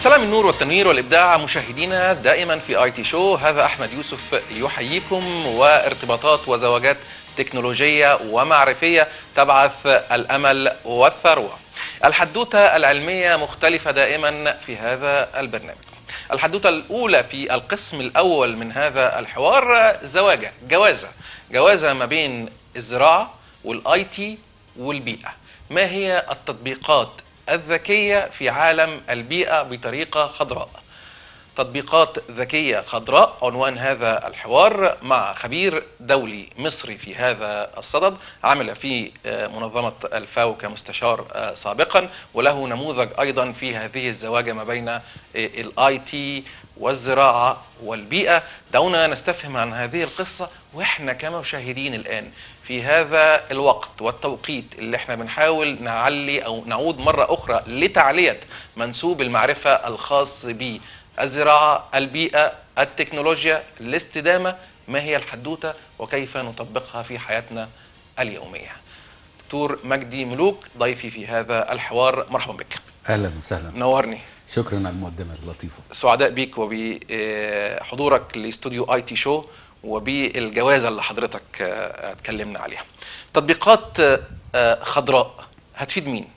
السلام النور والتنوير والابداع مشاهدينا دائما في اي تي شو هذا احمد يوسف يحييكم وارتباطات وزواجات تكنولوجيه ومعرفيه تبعث الامل والثروه. الحدوته العلميه مختلفه دائما في هذا البرنامج. الحدوته الاولى في القسم الاول من هذا الحوار زواجه جوازه جوازه ما بين الزراعه والاي تي والبيئه. ما هي التطبيقات الذكية في عالم البيئة بطريقة خضراء تطبيقات ذكية خضراء عنوان هذا الحوار مع خبير دولي مصري في هذا الصدد عمل في منظمة الفاو كمستشار سابقا وله نموذج أيضا في هذه الزواجة ما بين الاي تي والزراعة والبيئة دعونا نستفهم عن هذه القصة واحنا كمشاهدين الآن في هذا الوقت والتوقيت اللي احنا بنحاول نعلي او نعود مرة اخرى لتعلية منسوب المعرفة الخاص بالزراعة البيئة التكنولوجيا الاستدامة ما هي الحدوتة وكيف نطبقها في حياتنا اليومية دكتور مجدي ملوك ضيفي في هذا الحوار مرحبا بك اهلا وسهلا نورني شكرا على المقدمه اللطيفه سعداء بيك وبحضورك لاستوديو اي تي شو وبالجوازه اللي حضرتك اتكلمنا عليها. تطبيقات خضراء هتفيد مين؟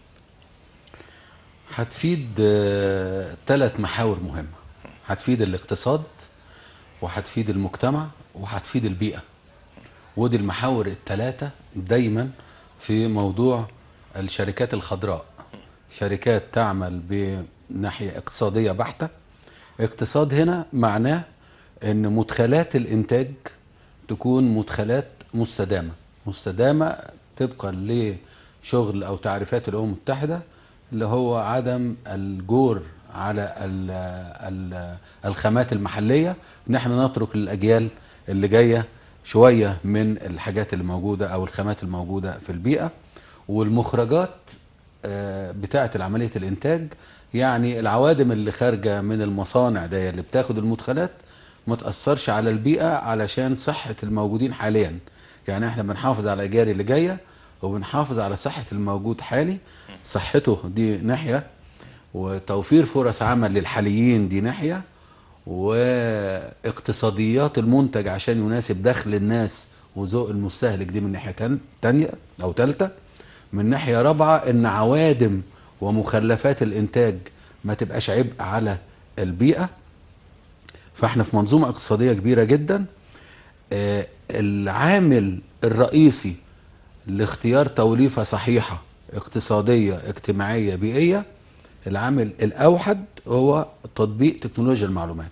هتفيد ثلاث محاور مهمه. هتفيد الاقتصاد وهتفيد المجتمع وهتفيد البيئه. ودي المحاور الثلاثه دايما في موضوع الشركات الخضراء. شركات تعمل بناحيه اقتصاديه بحته. اقتصاد هنا معناه ان مدخلات الانتاج تكون مدخلات مستدامه مستدامه طبقا لشغل او تعريفات الامم المتحده اللي هو عدم الجور على ال ال الخامات المحليه ان احنا نترك للاجيال اللي جايه شويه من الحاجات اللي موجوده او الخامات الموجوده في البيئه والمخرجات بتاعه عمليه الانتاج يعني العوادم اللي خارجه من المصانع دي اللي بتاخد المدخلات ما تأثرش على البيئة علشان صحة الموجودين حاليا يعني احنا بنحافظ على الأجيال اللي جاية وبنحافظ على صحة الموجود حالي صحته دي ناحية وتوفير فرص عمل للحاليين دي ناحية واقتصاديات المنتج عشان يناسب دخل الناس وذوق المستهلك دي من ناحية تانية أو تالتة من ناحية رابعة إن عوادم ومخلفات الإنتاج ما تبقاش عبء على البيئة فاحنا في منظومة اقتصادية كبيرة جدا آه العامل الرئيسي لاختيار توليفة صحيحة اقتصادية اجتماعية بيئية العامل الاوحد هو تطبيق تكنولوجيا المعلومات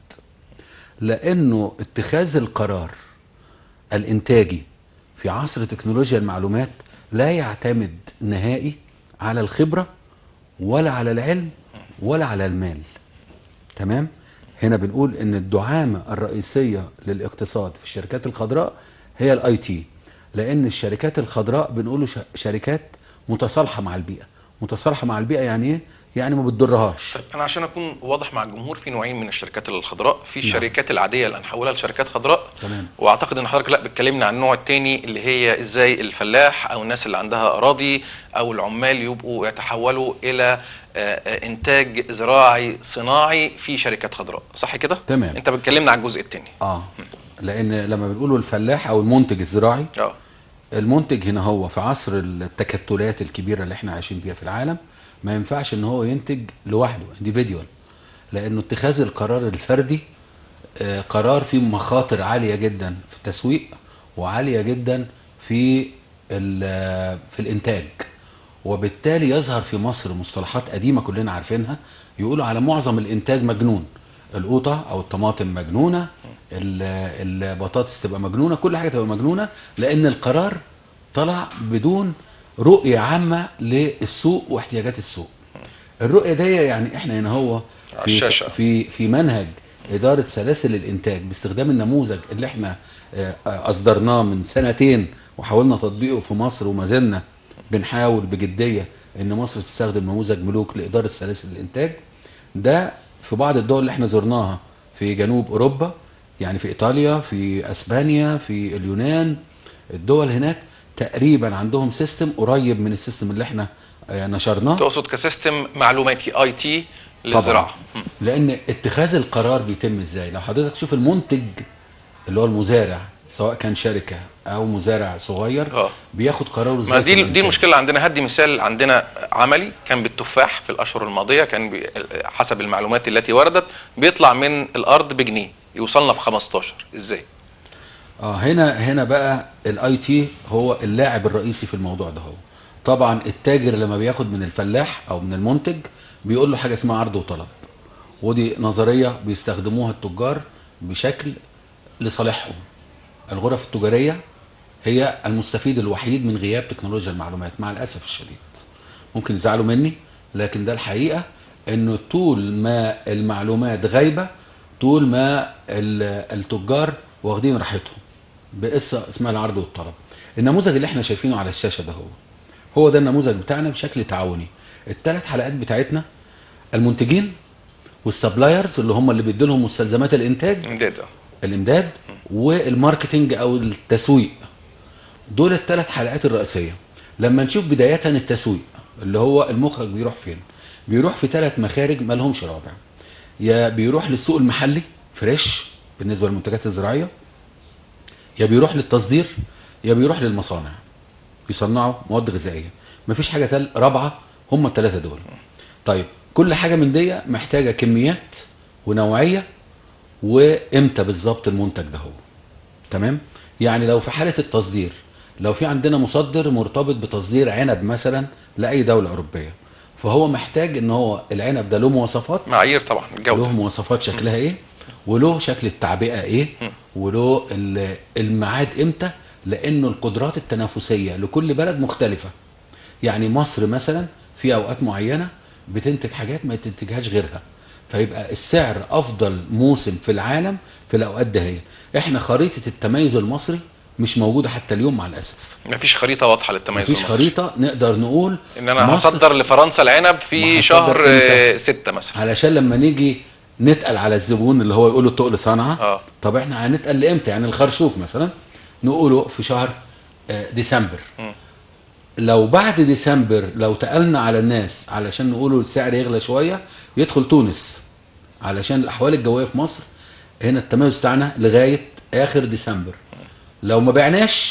لانه اتخاذ القرار الانتاجي في عصر تكنولوجيا المعلومات لا يعتمد نهائي على الخبرة ولا على العلم ولا على المال تمام هنا بنقول ان الدعامة الرئيسية للاقتصاد في الشركات الخضراء هي الاي تي لان الشركات الخضراء بنقول شركات متصالحة مع البيئة متصالحة مع البيئة يعني ايه يعني ما بتضرهاش طيب انا عشان اكون واضح مع الجمهور في نوعين من الشركات الخضراء في الشركات نعم. العاديه اللي هنحولها لشركات خضراء تمام واعتقد ان حضرتك لا بتكلمنا عن النوع الثاني اللي هي ازاي الفلاح او الناس اللي عندها اراضي او العمال يبقوا يتحولوا الى انتاج زراعي صناعي في شركات خضراء صح كده تمام انت بتكلمنا عن الجزء الثاني اه لان لما بنقولوا الفلاح او المنتج الزراعي اه المنتج هنا هو في عصر التكتلات الكبيره اللي احنا عايشين فيها في العالم ما ينفعش ان هو ينتج لوحده انديفيديوال لانه اتخاذ القرار الفردي قرار فيه مخاطر عاليه جدا في التسويق وعاليه جدا في في الانتاج وبالتالي يظهر في مصر مصطلحات قديمه كلنا عارفينها يقولوا على معظم الانتاج مجنون القوطه او الطماطم مجنونه البطاطس تبقى مجنونه كل حاجه تبقى مجنونه لان القرار طلع بدون رؤيه عامه للسوق واحتياجات السوق الرؤيه دي يعني احنا هنا هو في في في منهج اداره سلاسل الانتاج باستخدام النموذج اللي احنا اصدرناه من سنتين وحاولنا تطبيقه في مصر وما زلنا بنحاول بجديه ان مصر تستخدم نموذج ملوك لاداره سلاسل الانتاج ده في بعض الدول اللي احنا زرناها في جنوب اوروبا يعني في ايطاليا في اسبانيا في اليونان الدول هناك تقريبا عندهم سيستم قريب من السيستم اللي احنا آه، نشرناه تقصد كسيستم معلوماتي اي تي للزراعه مم. لان اتخاذ القرار بيتم ازاي لو حضرتك تشوف المنتج اللي هو المزارع سواء كان شركه او مزارع صغير اه بياخد قراره ما ازاي دي في دي الإنتاج. المشكله اللي عندنا هدي مثال عندنا عملي كان بالتفاح في الاشهر الماضيه كان بي حسب المعلومات التي وردت بيطلع من الارض بجنيه يوصلنا في 15 ازاي اه هنا هنا بقى الاي تي هو اللاعب الرئيسي في الموضوع ده هو طبعا التاجر لما بياخد من الفلاح او من المنتج بيقول له حاجه اسمها عرض وطلب ودي نظريه بيستخدموها التجار بشكل لصالحهم الغرف التجاريه هي المستفيد الوحيد من غياب تكنولوجيا المعلومات مع الاسف الشديد ممكن يزعلوا مني لكن ده الحقيقه انه طول ما المعلومات غايبه طول ما ال- التجار واخدين راحتهم بقصه اسمها العرض والطلب النموذج اللي احنا شايفينه على الشاشه ده هو هو ده النموذج بتاعنا بشكل تعاوني الثلاث حلقات بتاعتنا المنتجين والسبلايرز اللي هم اللي بيدوا لهم مستلزمات الانتاج امداد آه. الامداد والماركتنج او التسويق دول الثلاث حلقات الرئيسيه لما نشوف بدايه التسويق اللي هو المخرج بيروح فين بيروح في ثلاث مخارج ما لهمش رابع يا بيروح للسوق المحلي فريش بالنسبه للمنتجات الزراعيه يا بيروح للتصدير يا بيروح للمصانع بيصنعوا مواد غذائيه مفيش حاجه تل رابعه هم الثلاثه دول طيب كل حاجه من دي محتاجه كميات ونوعيه وامتى بالظبط المنتج ده هو تمام يعني لو في حاله التصدير لو في عندنا مصدر مرتبط بتصدير عنب مثلا لاي دوله اوروبيه فهو محتاج ان هو العنب ده له مواصفات معايير طبعا له الجوده مواصفات شكلها ايه وله شكل التعبئه ايه مم. وله ال- الميعاد امتى لانه القدرات التنافسيه لكل بلد مختلفه يعني مصر مثلا في اوقات معينه بتنتج حاجات ما تنتجهاش غيرها فيبقى السعر افضل موسم في العالم في الاوقات دهية احنا خريطه التميز المصري مش موجوده حتى اليوم مع الاسف مفيش خريطه واضحه للتميز مفيش المصري. خريطه نقدر نقول ان انا مصر هصدر لفرنسا العنب في وهصدر شهر إمتى؟ آه، ستة مثلا علشان لما نيجي نتقل على الزبون اللي هو يقول له تقل صنعه اه طب احنا هنتقل لامتى يعني الخرشوف مثلا نقوله في شهر آه، ديسمبر مم. لو بعد ديسمبر لو تقلنا على الناس علشان نقوله السعر يغلى شويه يدخل تونس علشان الاحوال الجويه في مصر هنا التميز بتاعنا لغايه اخر ديسمبر لو ما بعناش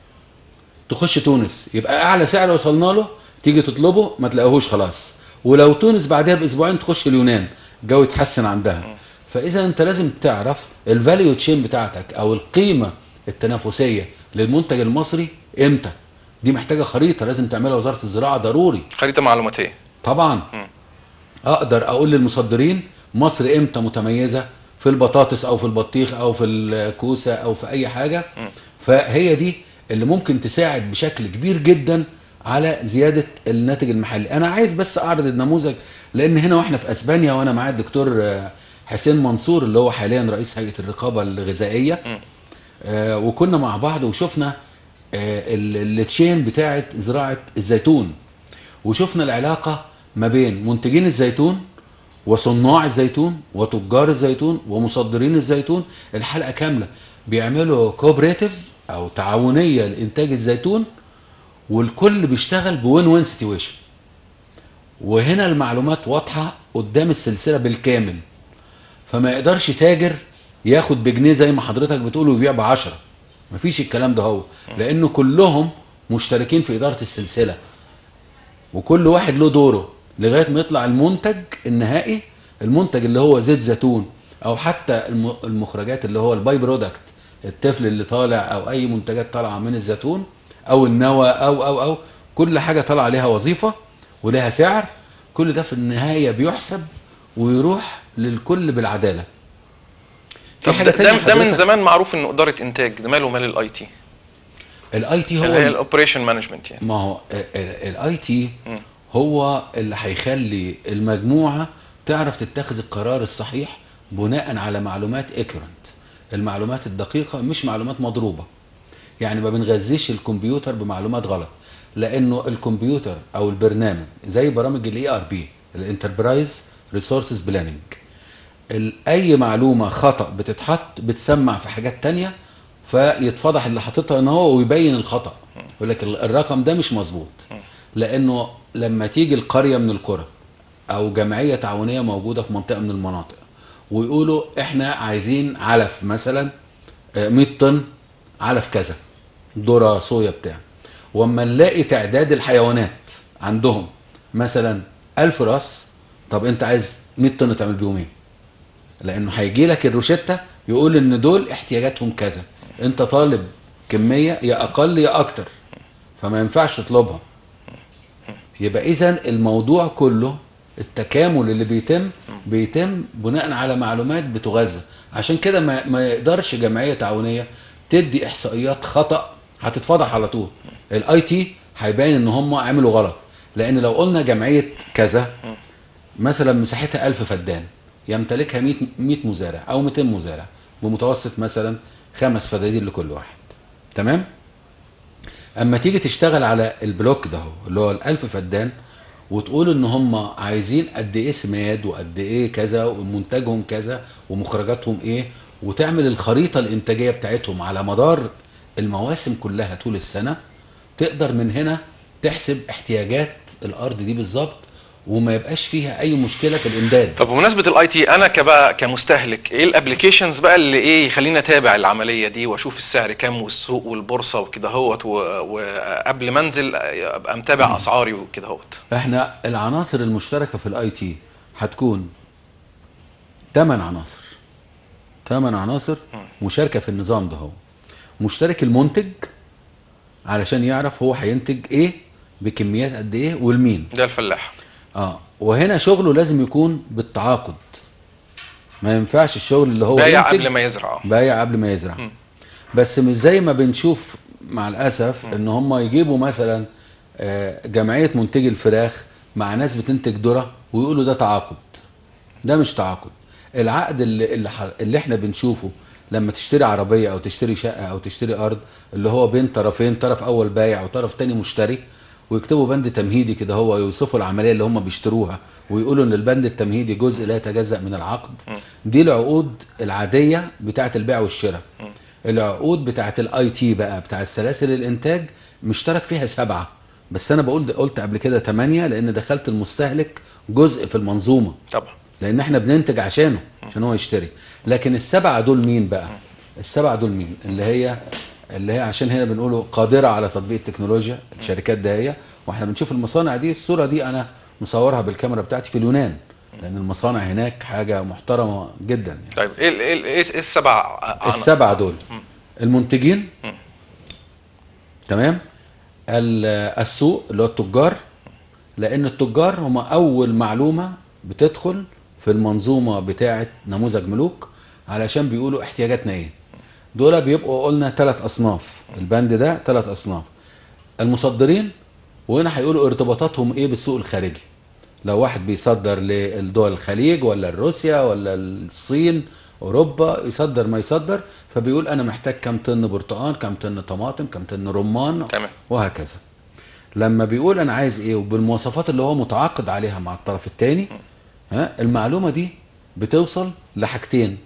تخش تونس يبقى اعلى سعر وصلنا له تيجي تطلبه ما تلاقيهوش خلاص ولو تونس بعدها باسبوعين تخش اليونان الجو يتحسن عندها فاذا انت لازم تعرف الفاليو تشين بتاعتك او القيمه التنافسيه للمنتج المصري امتى دي محتاجه خريطه لازم تعملها وزاره الزراعه ضروري خريطه معلوماتيه طبعا مم. اقدر اقول للمصدرين مصر امتى متميزه في البطاطس او في البطيخ او في الكوسه او في اي حاجه مم. فهي دي اللي ممكن تساعد بشكل كبير جدا على زياده الناتج المحلي انا عايز بس اعرض النموذج لان هنا واحنا في اسبانيا وانا معايا الدكتور آه، حسين منصور اللي هو حاليا رئيس هيئه الرقابه الغذائيه مم. آه، وكنا مع بعض وشفنا آه، ال- التشين بتاعه زراعه الزيتون وشفنا العلاقه ما بين منتجين الزيتون وصناع الزيتون وتجار الزيتون ومصدرين الزيتون الحلقه كامله بيعملوا كوبريتيفز او تعاونيه لانتاج الزيتون والكل بيشتغل بوين وين سيتويشن وهنا المعلومات واضحه قدام السلسله بالكامل فما يقدرش تاجر ياخد بجنيه زي ما حضرتك بتقول ويبيع بعشرة مفيش الكلام ده هو لانه كلهم مشتركين في اداره السلسله وكل واحد له دوره لغايه ما يطلع المنتج النهائي المنتج اللي هو زيت زيتون او حتى الم- المخرجات اللي هو الباي برودكت الطفل اللي طالع او اي منتجات طالعه من الزيتون او النوى او او او كل حاجه طالعه ليها وظيفه ولها سعر كل ده في النهايه بيحسب ويروح للكل بالعداله في طب حاجه ده, تانية ده, ده من حضرتك؟ زمان معروف انه اداره انتاج ده ماله مال الاي تي الاي تي اللي هي هو الاوبريشن مانجمنت يعني ما هو الاي تي مم. هو اللي هيخلي المجموعه تعرف تتخذ القرار الصحيح بناء على معلومات اكيورنت المعلومات الدقيقه مش معلومات مضروبه يعني ما بنغذيش الكمبيوتر بمعلومات غلط لانه الكمبيوتر او البرنامج زي برامج الاي ار بي الانتربرايز ريسورسز بلاننج اي معلومه خطا بتتحط بتسمع في حاجات تانية فيتفضح اللي حاططها ان هو ويبين الخطا يقول لك ال- الرقم ده مش مظبوط مم. لانه لما تيجي القريه من القرى او جمعيه تعاونيه موجوده في منطقه من المناطق ويقولوا احنا عايزين علف مثلا آه، 100 طن علف كذا ذره صويا بتاع واما نلاقي تعداد الحيوانات عندهم مثلا 1000 راس طب انت عايز 100 طن تعمل بيهم ايه لانه هيجي لك الروشته يقول ان دول احتياجاتهم كذا انت طالب كميه يا اقل يا اكتر فما ينفعش تطلبها يبقى اذا الموضوع كله التكامل اللي بيتم بيتم بناء على معلومات بتغذى عشان كده ما, ما يقدرش جمعيه تعاونيه تدي احصائيات خطا هتتفضح على طول الاي تي هيبين ان هم عملوا غلط لان لو قلنا جمعيه كذا مثلا مساحتها 1000 فدان يمتلكها 100 100 مزارع او 200 مزارع بمتوسط مثلا خمس فدادين لكل واحد تمام اما تيجي تشتغل على البلوك ده هو اللي هو ال1000 فدان وتقول ان هم عايزين قد ايه سماد وقد ايه كذا ومنتجهم كذا ومخرجاتهم ايه وتعمل الخريطه الانتاجيه بتاعتهم على مدار المواسم كلها طول السنه تقدر من هنا تحسب احتياجات الارض دي بالظبط وما يبقاش فيها اي مشكله في الامداد طب بمناسبه الاي تي انا كبقى كمستهلك ايه الابلكيشنز بقى اللي ايه يخليني اتابع العمليه دي واشوف السعر كام والسوق والبورصه وكده هوت و- وقبل ما انزل ابقى متابع اسعاري وكده هوت احنا العناصر المشتركه في الاي تي هتكون 8 عناصر 8 عناصر مشاركه في النظام ده هو مشترك المنتج علشان يعرف هو هينتج ايه بكميات قد ايه والمين ده الفلاح اه وهنا شغله لازم يكون بالتعاقد ما ينفعش الشغل اللي هو بايع ينتج قبل ما يزرع بايع قبل ما يزرع مم. بس مش زي ما بنشوف مع الاسف ان هم يجيبوا مثلا آه، جمعيه منتجي الفراخ مع ناس بتنتج ذره ويقولوا ده تعاقد ده مش تعاقد العقد اللي اللي, ح- اللي احنا بنشوفه لما تشتري عربيه او تشتري شقه او تشتري ارض اللي هو بين طرفين طرف اول بايع وطرف تاني مشتري ويكتبوا بند تمهيدي كده هو يوصفوا العمليه اللي هم بيشتروها ويقولوا ان البند التمهيدي جزء لا يتجزا من العقد مم. دي العقود العاديه بتاعه البيع والشراء مم. العقود بتاعه الاي تي بقى بتاعه سلاسل الانتاج مشترك فيها سبعه بس انا بقول قلت قبل كده ثمانيه لان دخلت المستهلك جزء في المنظومه طبعا لان احنا بننتج عشانه عشان هو يشتري لكن السبعه دول مين بقى السبعه دول مين اللي هي اللي هي عشان هنا بنقوله قادره على تطبيق التكنولوجيا الشركات ده هي واحنا بنشوف المصانع دي الصوره دي انا مصورها بالكاميرا بتاعتي في اليونان لان المصانع هناك حاجه محترمه جدا يعني. طيب ايه ال- ايه ال- ايه إيه السبع عناصر؟ السبعه دول مم. المنتجين مم. تمام ال- السوق اللي هو التجار لان التجار هم اول معلومه بتدخل في المنظومه بتاعه نموذج ملوك علشان بيقولوا احتياجاتنا ايه دول بيبقوا قلنا ثلاث اصناف البند ده ثلاث اصناف المصدرين وهنا هيقولوا ارتباطاتهم ايه بالسوق الخارجي لو واحد بيصدر للدول الخليج ولا روسيا ولا الصين اوروبا يصدر ما يصدر فبيقول انا محتاج كام طن برتقال كام طن طماطم كام طن رمان تمام وهكذا لما بيقول انا عايز ايه وبالمواصفات اللي هو متعاقد عليها مع الطرف الثاني ها المعلومه دي بتوصل لحاجتين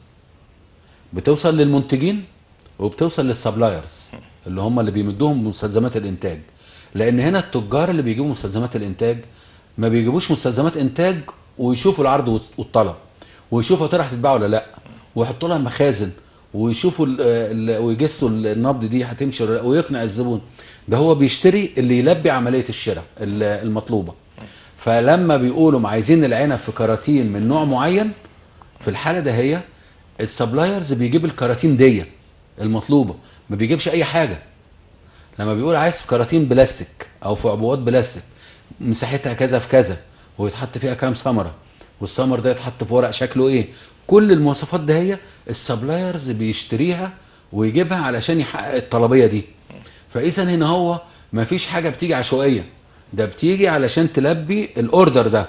بتوصل للمنتجين وبتوصل للسبلايرز اللي هم اللي بيمدوهم بمستلزمات الانتاج لان هنا التجار اللي بيجيبوا مستلزمات الانتاج ما بيجيبوش مستلزمات انتاج ويشوفوا العرض والطلب ويشوفوا يا ترى هتتباع ولا لا ويحطوا لها مخازن ويشوفوا ال- ال- ويجسوا النبض دي هتمشي ولا لا ويقنع الزبون ده هو بيشتري اللي يلبي عمليه الشراء ال- المطلوبه فلما بيقولوا عايزين العنب في كراتين من نوع معين في الحاله ده هي السبلايرز بيجيب الكراتين دي المطلوبه ما بيجيبش اي حاجه لما بيقول عايز في كراتين بلاستيك او في عبوات بلاستيك مساحتها كذا في كذا ويتحط فيها كام ثمره والثمر ده يتحط في ورق شكله ايه كل المواصفات ده هي السبلايرز بيشتريها ويجيبها علشان يحقق الطلبيه دي فاذا هنا هو ما فيش حاجه بتيجي عشوائيه ده بتيجي علشان تلبي الاوردر ده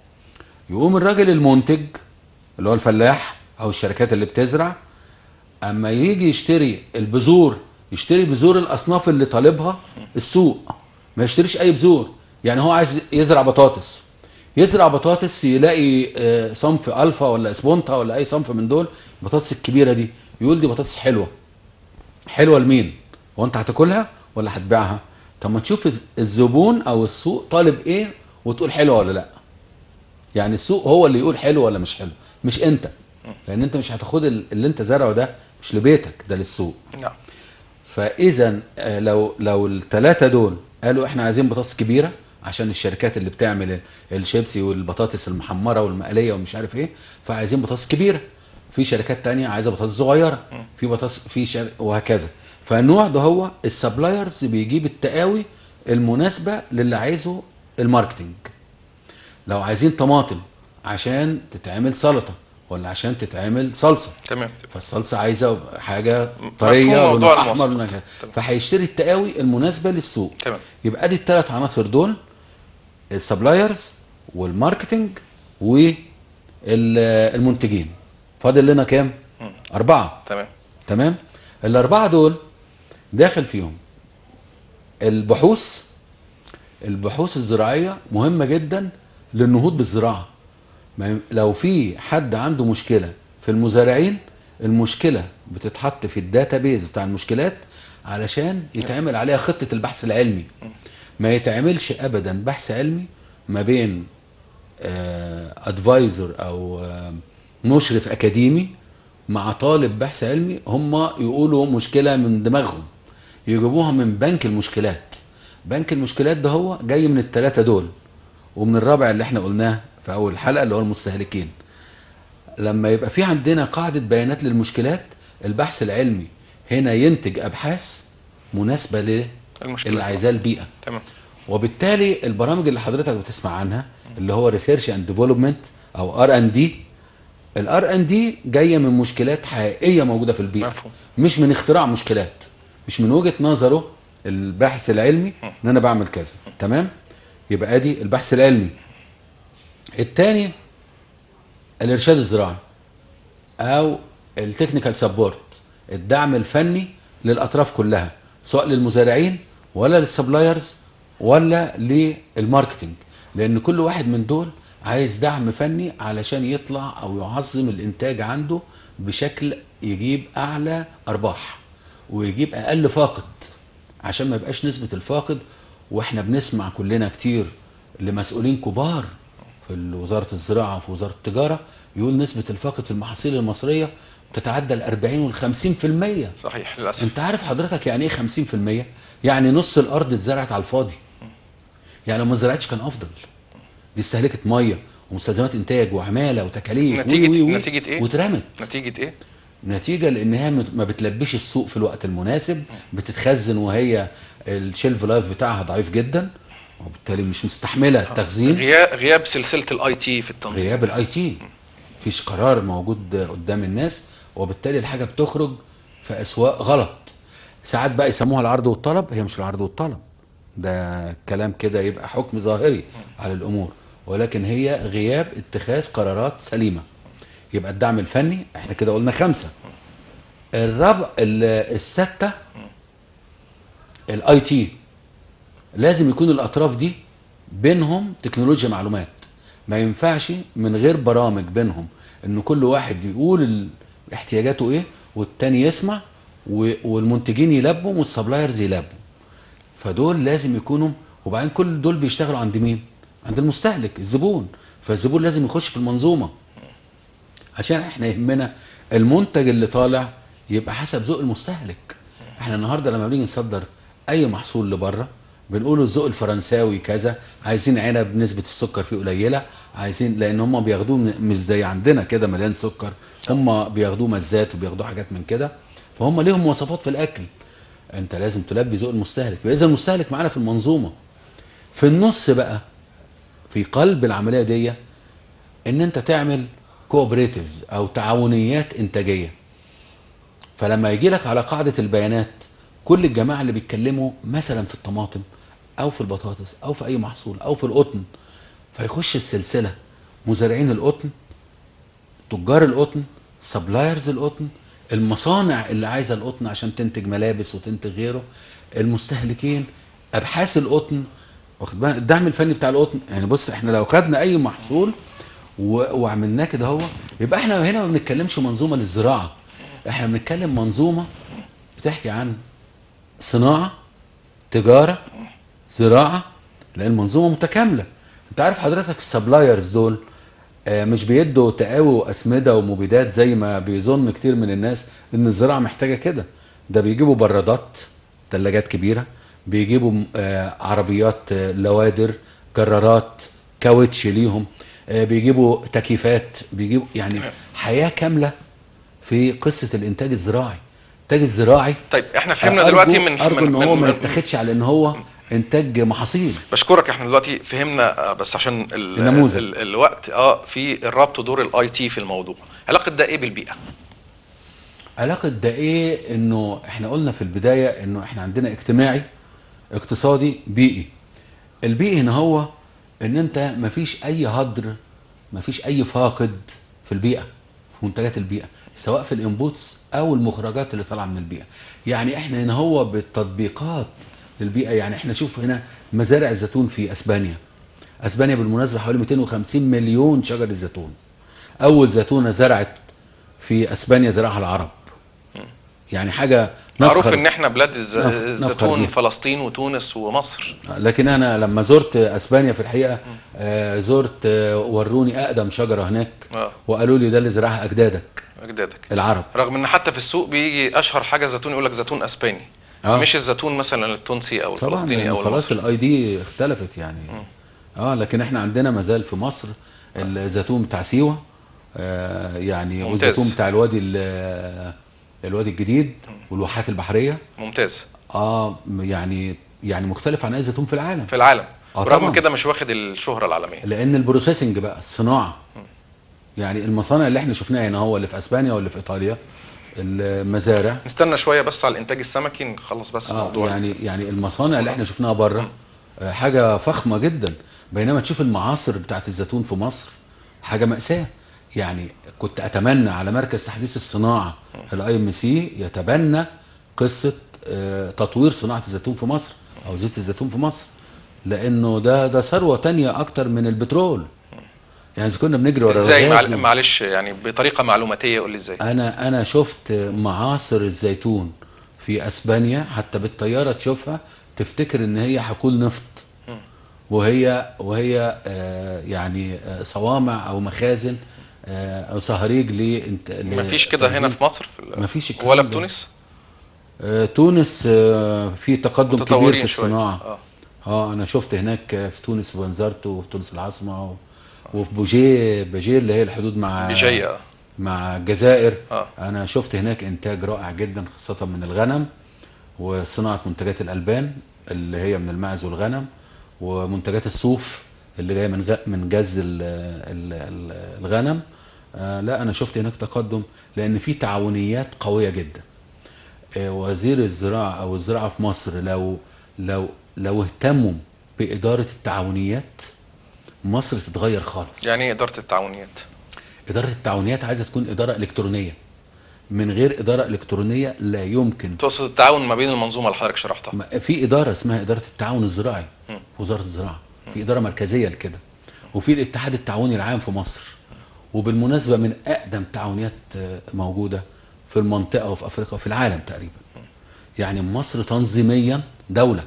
يقوم الراجل المنتج اللي هو الفلاح او الشركات اللي بتزرع اما يجي يشتري البذور يشتري بذور الاصناف اللي طالبها السوق ما يشتريش اي بذور يعني هو عايز يزرع بطاطس يزرع بطاطس يلاقي آه، صنف الفا ولا اسبونتا ولا اي صنف من دول البطاطس الكبيره دي يقول دي بطاطس حلوه حلوه لمين هو انت هتاكلها ولا هتبيعها طب ما تشوف الز- الزبون او السوق طالب ايه وتقول حلوه ولا لا يعني السوق هو اللي يقول حلو ولا مش حلو مش انت لان انت مش هتاخد ال- اللي انت زرعه ده مش لبيتك ده للسوق نعم فاذا آه، لو لو الثلاثه دول قالوا احنا عايزين بطاطس كبيره عشان الشركات اللي بتعمل ال- الشيبسي والبطاطس المحمره والمقليه ومش عارف ايه فعايزين بطاطس كبيره في شركات تانية عايزه بطاطس صغيره مم. في بطاطس في شر... وهكذا فالنوع ده هو السبلايرز بيجيب التقاوي المناسبه للي عايزه الماركتنج لو عايزين طماطم عشان تتعمل سلطه ولا عشان تتعمل صلصه تمام فالصلصه عايزه حاجه مفهوم طريه موضوع ولون احمر المواصفات. ولون تمام. فهيشتري التقاوي المناسبه للسوق تمام يبقى دي الثلاث عناصر دول السبلايرز والماركتنج والمنتجين فاضل لنا كام مم. اربعه تمام تمام الاربعه دول داخل فيهم البحوث البحوث الزراعيه مهمه جدا للنهوض بالزراعه ما يم- لو في حد عنده مشكله في المزارعين المشكله بتتحط في الداتابيز بتاع المشكلات علشان يتعمل عليها خطه البحث العلمي ما يتعملش ابدا بحث علمي ما بين ادفايزر او آه، مشرف اكاديمي مع طالب بحث علمي هم يقولوا مشكله من دماغهم يجيبوها من بنك المشكلات بنك المشكلات ده هو جاي من الثلاثه دول ومن الرابع اللي احنا قلناه في اول الحلقه اللي هو المستهلكين لما يبقى في عندنا قاعده بيانات للمشكلات البحث العلمي هنا ينتج ابحاث مناسبه للي المشكله عايزاه البيئه تمام وبالتالي البرامج اللي حضرتك بتسمع عنها اللي هو ريسيرش اند ديفلوبمنت او ار ان دي الار ان دي جايه من مشكلات حقيقيه موجوده في البيئه مفهوم. مش من اختراع مشكلات مش من وجهه نظره الباحث العلمي ان انا بعمل كذا تمام يبقى ادي البحث العلمي الثاني الارشاد الزراعي او التكنيكال سبورت الدعم الفني للاطراف كلها سواء للمزارعين ولا للسبلايرز ولا للماركتنج لان كل واحد من دول عايز دعم فني علشان يطلع او يعظم الانتاج عنده بشكل يجيب اعلى ارباح ويجيب اقل فاقد عشان ما يبقاش نسبة الفاقد واحنا بنسمع كلنا كتير لمسؤولين كبار في وزارة الزراعة وفي وزارة التجارة يقول نسبة الفاقد في المحاصيل المصرية تتعدى ال 40 وال 50% صحيح للاسف انت عارف حضرتك يعني ايه 50% يعني نص الارض اتزرعت على الفاضي يعني لو ما زرعتش كان افضل دي استهلكت ميه ومستلزمات انتاج وعماله وتكاليف نتيجة- وي وي وي نتيجة ايه؟ واترمت نتيجه ايه نتيجة لانها مت- ما بتلبش السوق في الوقت المناسب بتتخزن وهي الشيلف لايف بتاعها ضعيف جدا وبالتالي مش مستحملة التخزين غياب غياب سلسله الاي تي في التنظيم غياب الاي تي مفيش قرار موجود قدام الناس وبالتالي الحاجة بتخرج في اسواق غلط ساعات بقى يسموها العرض والطلب هي مش العرض والطلب ده كلام كده يبقى حكم ظاهري على الامور ولكن هي غياب اتخاذ قرارات سليمه يبقى الدعم الفني احنا كده قلنا خمسه الرابع ال- السته الاي تي لازم يكون الاطراف دي بينهم تكنولوجيا معلومات ما ينفعش من غير برامج بينهم ان كل واحد يقول ال- احتياجاته ايه والتاني يسمع و- والمنتجين يلبوا والسبلايرز يلبوا فدول لازم يكونوا وبعدين كل دول بيشتغلوا عند مين عند المستهلك الزبون فالزبون لازم يخش في المنظومه عشان احنا يهمنا المنتج اللي طالع يبقى حسب ذوق المستهلك احنا النهارده لما بنيجي نصدر اي محصول لبره بنقول الذوق الفرنساوي كذا عايزين عنب نسبه السكر فيه قليله عايزين لان هم بياخدوه من- مش زي عندنا كده مليان سكر هم بياخدوه مزات وبياخدوه حاجات من كده فهم ليهم مواصفات في الاكل انت لازم تلبي ذوق المستهلك فاذا المستهلك معانا في المنظومه في النص بقى في قلب العمليه دي ان انت تعمل كوبريتيفز او تعاونيات انتاجيه فلما يجي لك على قاعده البيانات كل الجماعه اللي بيتكلموا مثلا في الطماطم او في البطاطس او في اي محصول او في القطن فيخش السلسله مزارعين القطن تجار القطن سبلايرز القطن المصانع اللي عايزه القطن عشان تنتج ملابس وتنتج غيره المستهلكين ابحاث القطن واخد بالك الدعم الفني بتاع القطن يعني بص احنا لو خدنا اي محصول و... وعملناه كده هو يبقى احنا هنا ما بنتكلمش منظومه للزراعه احنا بنتكلم منظومه بتحكي عن صناعه تجاره زراعه لان منظومه متكامله انت عارف حضرتك السبلايرز دول آه، مش بيدوا تقاوي واسمده ومبيدات زي ما بيظن كتير من الناس ان الزراعه محتاجه كده ده بيجيبوا برادات ثلاجات كبيره بيجيبوا آه، عربيات آه، لوادر جرارات كاوتش ليهم آه، بيجيبوا تكييفات بيجيبوا يعني حياه كامله في قصه الانتاج الزراعي الانتاج الزراعي طيب احنا فهمنا أرجو- دلوقتي من ارجو من, ان هو من, ما من يتاخدش على ان هو انتاج محاصيل بشكرك احنا دلوقتي فهمنا آه، بس عشان ال النموذج. ال الوقت اه في الربط دور الاي تي في الموضوع علاقه ده ايه بالبيئه علاقة ده ايه انه احنا قلنا في البداية انه احنا عندنا اجتماعي اقتصادي بيئي البيئي هنا هو ان انت مفيش اي هدر مفيش اي فاقد في البيئة في منتجات البيئة سواء في الانبوتس او المخرجات اللي طالعة من البيئة يعني احنا هنا هو بالتطبيقات للبيئة يعني احنا شوف هنا مزارع الزيتون في اسبانيا اسبانيا بالمناسبة حوالي 250 مليون شجرة زيتون اول زيتونة زرعت في اسبانيا زرعها العرب يعني حاجة معروف نفخر ان احنا بلاد الز- نفخر- نفخر الزيتون بيها. فلسطين وتونس ومصر لكن انا لما زرت اسبانيا في الحقيقه آه زرت آه وروني اقدم شجره هناك اه وقالوا لي ده اللي زرعها اجدادك اجدادك العرب رغم ان حتى في السوق بيجي اشهر حاجه زيتون يقول لك زيتون اسباني اه مش الزيتون مثلا التونسي او طبعا الفلسطيني لأن او خلاص المصري الاي دي اختلفت يعني مم. اه لكن احنا عندنا مازال في مصر الزيتون بتاع سيوه آه يعني ممتاز. والزيتون بتاع الوادي ال- الوادي الجديد والواحات البحريه ممتاز اه يعني يعني مختلف عن اي زيتون في العالم في العالم آه ورغم طبعاً. كده مش واخد الشهره العالميه لان البروسيسنج بقى الصناعه م. يعني المصانع اللي احنا شفناها هنا هو اللي في اسبانيا واللي في ايطاليا المزارع نستنى شويه بس على الانتاج السمكي نخلص بس اه موضوع يعني يعني المصانع اللي احنا شفناها بره آه، حاجه فخمه جدا بينما تشوف المعاصر بتاعت الزيتون في مصر حاجه ماساه يعني كنت اتمنى على مركز تحديث الصناعه الاي ام سي يتبنى قصه آه، تطوير صناعه الزيتون في مصر او زيت الزيتون في مصر لانه ده ده ثروه تانية اكتر من البترول يعني اذا كنا بنجري ورا ازاي الغاز معل... معلش يعني بطريقه معلوماتيه قول لي ازاي انا انا شفت معاصر الزيتون في اسبانيا حتى بالطياره تشوفها تفتكر ان هي حقول نفط مم. وهي وهي آه، يعني آه، صوامع او مخازن آه، او صهاريج لانت مفيش كده هنا في مصر في ال- مفيش الكلام ولا في ده. تونس آه، تونس آه، في تقدم كبير في متطورين شويه الصناعه اه اه انا شفت هناك في تونس في بنزرت وفي تونس العاصمه و- وفي بوجيه بوجيه اللي هي الحدود مع بجايه مع الجزائر اه انا شفت هناك انتاج رائع جدا خاصة من الغنم وصناعة منتجات الالبان اللي هي من الماعز والغنم ومنتجات الصوف اللي جاية من غ... من جز ال... ال... ال- الغنم آه لا انا شفت هناك تقدم لان في تعاونيات قوية جدا آه وزير الزراعة او الزراعة في مصر لو لو لو اهتموا بإدارة التعاونيات مصر تتغير خالص يعني ايه اداره التعاونيات إدارة التعاونيات عايزة تكون إدارة إلكترونية من غير إدارة إلكترونية لا يمكن تقصد التعاون ما بين المنظومه اللي حضرتك شرحتها ما- في إدارة اسمها إدارة التعاون الزراعي مم. في وزارة الزراعة في إدارة مركزية لكده وفي الاتحاد التعاوني العام في مصر وبالمناسبة من أقدم تعاونيات آه، موجودة في المنطقة وفي أفريقيا وفي العالم تقريبا يعني مصر تنظيميا دولة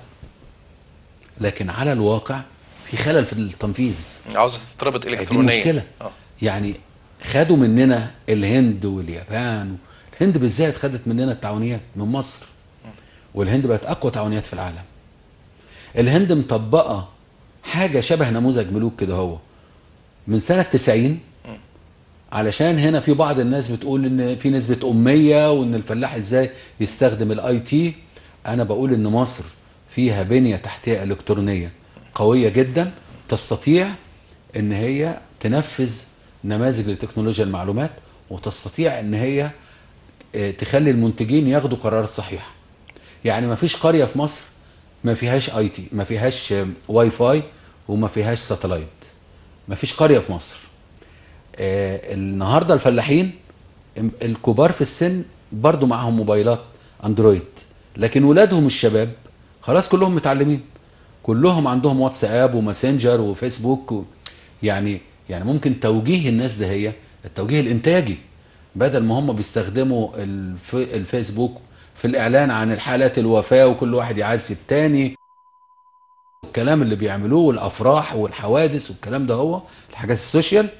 لكن على الواقع في خلل في التنفيذ عاوزه تتربط دي الكترونيا مشكلة اه يعني خدوا مننا الهند واليابان الهند بالذات خدت مننا التعاونيات من مصر والهند بقت اقوى تعاونيات في العالم الهند مطبقه حاجه شبه نموذج ملوك كده هو من سنه 90 علشان هنا في بعض الناس بتقول ان في نسبه اميه وان الفلاح ازاي يستخدم الاي تي انا بقول ان مصر فيها بنيه تحتيه الكترونيه قويه جدا تستطيع ان هي تنفذ نماذج لتكنولوجيا المعلومات وتستطيع ان هي آه، تخلي المنتجين ياخدوا قرارات صحيحه يعني ما فيش قريه في مصر ما فيهاش اي تي ما فيهاش آه، واي فاي وما فيهاش ساتلايت ما فيش قريه في مصر آه، النهارده الفلاحين ام- الكبار في السن برضو معاهم موبايلات اندرويد لكن ولادهم الشباب خلاص كلهم متعلمين كلهم عندهم واتساب وماسنجر وفيسبوك و... يعني يعني ممكن توجيه الناس ده هي التوجيه الانتاجي بدل ما هم بيستخدموا الف... الفيسبوك في الاعلان عن الحالات الوفاه وكل واحد يعزي التاني الكلام اللي بيعملوه والافراح والحوادث والكلام ده هو الحاجات السوشيال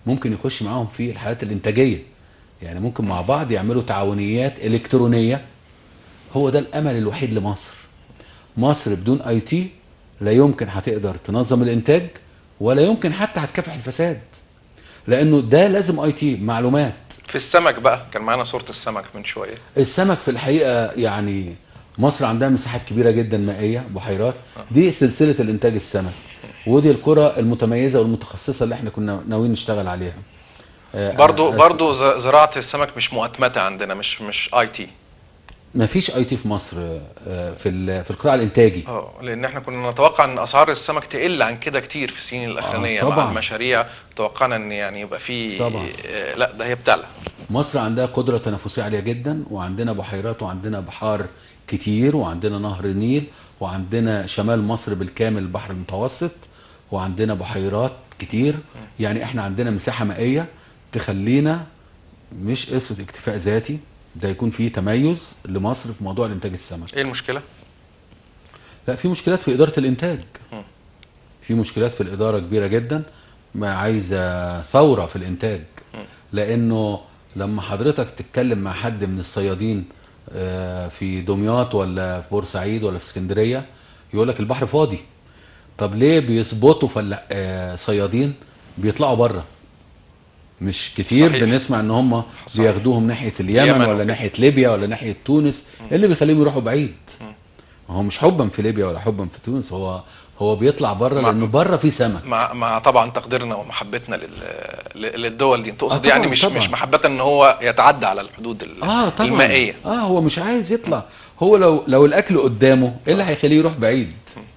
ممكن يخش معاهم في الحالات الانتاجيه يعني ممكن مع بعض يعملوا تعاونيات الكترونيه هو ده الامل الوحيد لمصر مصر بدون اي تي لا يمكن هتقدر تنظم الانتاج ولا يمكن حتى هتكافح الفساد لانه ده لازم اي تي معلومات في السمك بقى كان معانا صورة السمك من شوية السمك في الحقيقه يعني مصر عندها مساحات كبيره جدا مائيه بحيرات دي سلسله الانتاج السمك ودي القرى المتميزه والمتخصصه اللي احنا كنا ناويين نشتغل عليها آه، برضو آه، برضو ز- زراعة السمك مش مؤتمتة عندنا مش مش اي تي ما فيش اي تي في مصر آه، في ال- في القطاع الانتاجي اه لان احنا كنا نتوقع ان اسعار السمك تقل عن كده كتير في السنين الاخرانيه مع طبعاً. المشاريع توقعنا ان يعني يبقى في طبعاً. آه، لا ده هي بتعلى مصر عندها قدرة تنافسية عالية جدا وعندنا بحيرات وعندنا بحار كتير وعندنا نهر النيل وعندنا شمال مصر بالكامل البحر المتوسط وعندنا بحيرات كتير يعني احنا عندنا مساحة مائية تخلينا مش قصة اكتفاء ذاتي ده يكون فيه تميز لمصر في موضوع الانتاج السمك ايه المشكله لا في مشكلات في إدارة الانتاج مم. في مشكلات في الإدارة كبيرة جدا ما عايزة ثورة في الإنتاج مم. لأنه لما حضرتك تتكلم مع حد من الصيادين آه، في دمياط ولا في بورسعيد ولا في اسكندرية يقول لك البحر فاضي طب ليه بيظبطوا فلا آه، صيادين بيطلعوا بره مش كتير صحيح. بنسمع ان هم صحيح. بياخدوهم ناحية اليمن اليمن ولا وكده. ناحية ليبيا ولا ناحية تونس ايه اللي بيخليهم يروحوا بعيد مم. هو مش حبا في ليبيا ولا حبا في تونس هو هو بيطلع بره مع- لانه بره في سمك مع مع طبعا تقديرنا ومحبتنا لل... ل- للدول دي تقصد آه، يعني طبعاً، مش طبعاً. مش محبه ان هو يتعدى على الحدود ال- اه طبعا المائيه اه هو مش عايز يطلع هو لو لو الاكل قدامه ايه اللي هيخليه يروح بعيد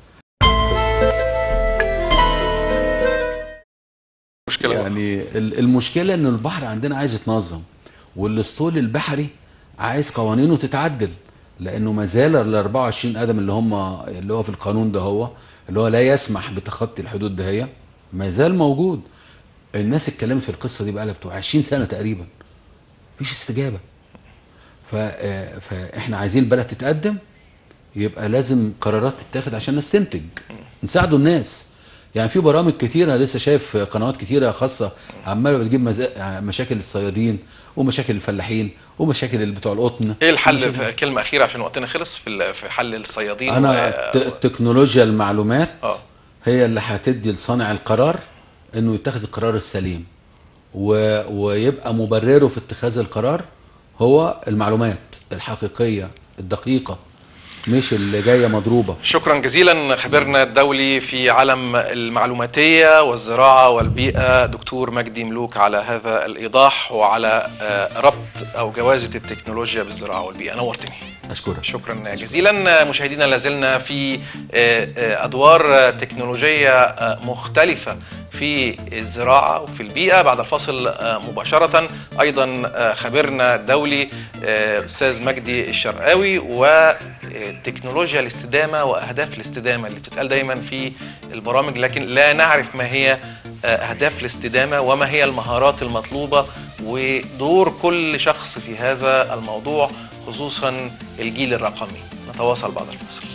مشكله بقى. يعني ال- المشكله ان البحر عندنا عايز يتنظم والاسطول البحري عايز قوانينه تتعدل لانه ما زال ال 24 ادم اللي هم اللي هو في القانون ده هو اللي هو لا يسمح بتخطي الحدود ده هي ما زال موجود الناس اتكلمت في القصه دي بقى بتوع 20 سنه تقريبا مفيش استجابه ف... آه، فاحنا عايزين البلد تتقدم يبقى لازم قرارات تتاخد عشان نستنتج نساعدوا الناس يعني في برامج كتيرة أنا لسه شايف قنوات كتيرة خاصة عمالة بتجيب مزا... مشاكل الصيادين ومشاكل الفلاحين ومشاكل اللي بتوع القطن ايه الحل ومشاكل- في كلمه اخيره عشان وقتنا خلص في ال- في حل الصيادين أنا و- ت- تكنولوجيا المعلومات اه هي اللي هتدي لصانع القرار انه يتخذ القرار السليم و... ويبقى مبرره في اتخاذ القرار هو المعلومات الحقيقية الدقيقة مش اللي جاية مضروبة شكرا جزيلا خبيرنا الدولي في عالم المعلوماتية والزراعة والبيئة دكتور مجدي ملوك على هذا الإيضاح وعلى آه، ربط أو جوازة التكنولوجيا بالزراعة والبيئة نورتني أشكرك شكرا جزيلا مشاهدينا لازلنا في آه، آه، أدوار آه، تكنولوجية آه، مختلفة في الزراعة وفي البيئة بعد الفاصل آه، مباشرة أيضا آه، خبيرنا الدولي آه، أستاذ مجدي الشرقاوي وتكنولوجيا الاستدامة وأهداف الاستدامة اللي بتتقال دايما في البرامج لكن لا نعرف ما هي آه، أهداف الاستدامة وما هي المهارات المطلوبة ودور كل شخص في هذا الموضوع خصوصا الجيل الرقمي نتواصل بعد الفاصل